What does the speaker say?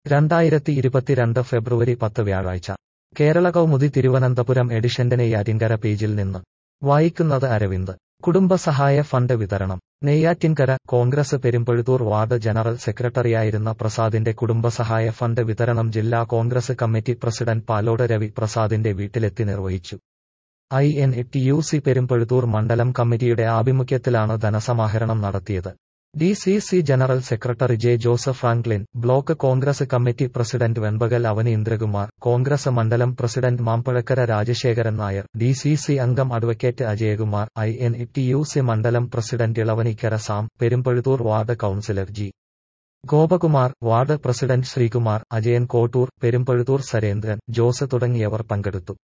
രണ്ടായിരത്തി ഇരുപത്തിരണ്ട് ഫെബ്രുവരി പത്ത് വ്യാഴാഴ്ച കേരള കൗമുദി തിരുവനന്തപുരം എഡിഷന്റെ നെയ്യാറ്റിൻകര പേജിൽ നിന്ന് വായിക്കുന്നത് അരവിന്ദ് കുടുംബസഹായ ഫണ്ട് വിതരണം നെയ്യാറ്റിൻകര കോൺഗ്രസ് പെരുമ്പഴുതൂർ വാർഡ് ജനറൽ സെക്രട്ടറിയായിരുന്ന പ്രസാദിന്റെ കുടുംബസഹായ ഫണ്ട് വിതരണം ജില്ലാ കോൺഗ്രസ് കമ്മിറ്റി പ്രസിഡന്റ് പാലോട് രവി പ്രസാദിന്റെ വീട്ടിലെത്തി നിർവഹിച്ചു I N T U C Perumpazhuthoor മണ്ഡലം കമ്മിറ്റിയുടെ ആഭിമുഖ്യത്തിലാണ് ധനസമാഹരണം നടത്തിയത് D C C general secretary J Joseph Franklin block Congress committee president Venpakal Avani Indrakumar Congress മണ്ഡലം president Mampazhakkara Rajasekharan Nair D C C അംഗം advocate Ajayakumar I N T U C മണ്ഡലം president Ilavanikkara Sam Perumpazhuthoor ward councillor G Gopakumar ward president Sreekumar Ajayan Kottoor Perumpazhuthoor Sarendran Jose തുടങ്ങിയവർ പങ്കെടുത്തു